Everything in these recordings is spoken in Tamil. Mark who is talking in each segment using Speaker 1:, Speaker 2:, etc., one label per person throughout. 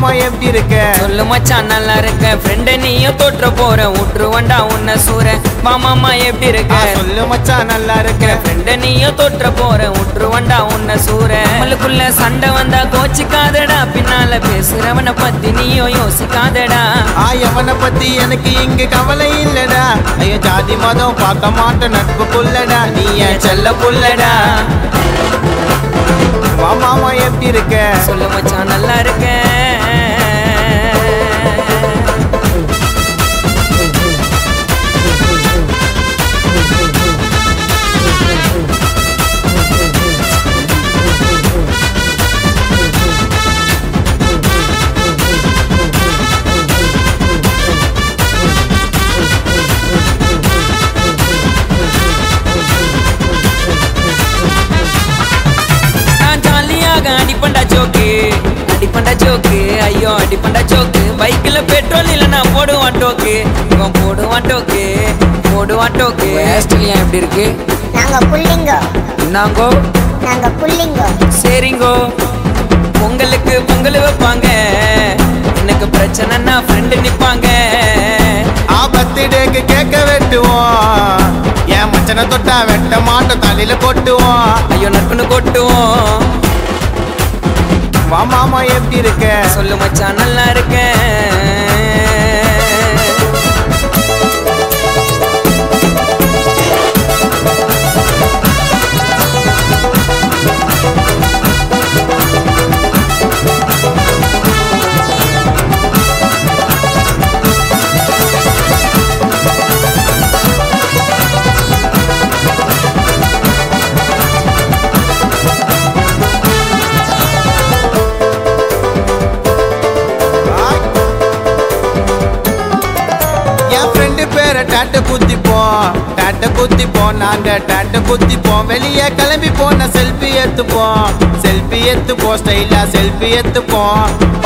Speaker 1: எப்படி இருக்க
Speaker 2: சொல்லு மச்சான் நல்லா இருக்க ஃப்ரெண்டு நீயும் தோற்ற போற விட்டுருவண்டா உன்னை சூற மாமாமா எப்படி
Speaker 1: ஆ,
Speaker 2: இருக்க
Speaker 1: சொல்லு மச்சான் நல்லா இருக்க
Speaker 2: ஃப்ரெண்டு நீயும் தோற்ற போற விட்டுருவண்டா உன்னை சூற நம்மளுக்குள்ள சண்டை வந்தா கோச்சிக்காதடா பின்னால பேசுறவனை பத்தி நீயும் யோசிக்காதடா
Speaker 1: ஆ எவனை பத்தி எனக்கு இங்க கவலை இல்லடா ஐயோ ஜாதி மதம் பார்க்க மாட்டேன் நட்பு புல்லடா நீ என் செல்ல புல்லடா வா மாமா எப்படி இருக்க
Speaker 2: சொல்லு மச்சான் நல்லா இருக்க நான் ஜாலியாக அடிப்பண்டா ஜோக்கு அடிப்பண்டா ஜோக்கு ஐயோ அடிப்பண்டா ஜோக்கு பைக்ல பெட்ரோல் இல்ல நான் போடுவான் டோக்கு இவன் போடுவான் டோக்கு போடுவான் டோக்கு ஆஸ்திரேலியா எப்படி இருக்கு
Speaker 3: நாங்க புள்ளிங்கோ
Speaker 2: என்னங்கோ
Speaker 3: நாங்க புள்ளிங்கோ
Speaker 2: சரிங்கோ பொங்கலுக்கு பொங்கல் வைப்பாங்க எனக்கு பிரச்சனைன்னா ஃப்ரெண்டு நிப்பாங்க
Speaker 1: ஆ பர்த்டேக்கு கேக்க வெட்டுவோம் என் மச்சனை தொட்டா வெட்ட மாட்டோம் தலையில கொட்டுவோம்
Speaker 2: ஐயோ நட்புன்னு கொட்டுவோம்
Speaker 1: வா மாமா எப்படி இருக்க
Speaker 2: சொல்லு மச்சான் நல்லா இருக்கேன்
Speaker 1: என் ஃப்ரெண்டு பேரை டாட்ட குத்திப்போம் டாட்ட குத்திப்போம் நாங்க டாட்ட குத்திப்போம் வெளியே கிளம்பி போன செல்ஃபி எடுத்துப்போம் செல்ஃபி எடுத்துப்போம் ஸ்டைலா செல்ஃபி எடுத்துப்போம்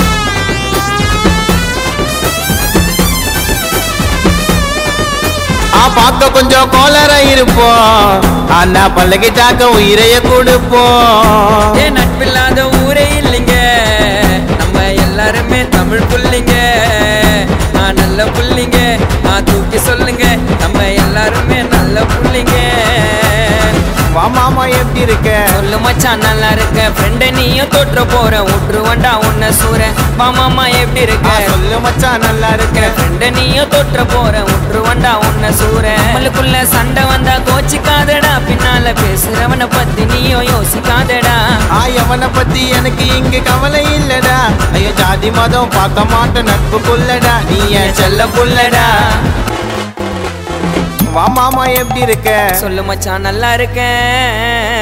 Speaker 1: ஆ பார்க்க கொஞ்சம் கோலரா இருப்போம் ஆனா பழகிட்டாக்க உயிரைய கொடுப்போம்
Speaker 2: ஏன் நட்பில்லாத ஊரே இல்லைங்க நம்ம எல்லாருமே தமிழ் புள்ளிங்க நான் நல்ல புள்ளிங்க நான் தூக்கி சொல்லுங்க நம்ம எல்லாருமே நல்ல புள்ளிங்க
Speaker 1: வா மாமா எப்படி இருக்க
Speaker 2: சொல்லு மச்சான் நல்லா இருக்க ஃப்ரெண்டு நீயும் தோற்ற போற விட்டுருவண்டா உன்னை சூற மாமாமா எப்படி
Speaker 1: ஆ,
Speaker 2: இருக்க
Speaker 1: சொல்லு மச்சான் நல்லா இருக்க
Speaker 2: ஃப்ரெண்டு நீயும் தோற்ற போற விட்டுருவண்டா உன்னை சூற நம்மளுக்குள்ள சண்டை வந்தா கோச்சிக்காதடா பின்னால பேசுறவனை பத்தி நீயும் யோசிக்காதடா
Speaker 1: ஆ எவனை பத்தி எனக்கு இங்க கவலை இல்லடா ஐயோ ஜாதி மதம் பார்க்க மாட்டேன் நட்பு புல்லடா நீ என் செல்ல புல்லடா வா மாமா எப்படி இருக்க
Speaker 2: சொல்லு மச்சான் நல்லா இருக்கேன்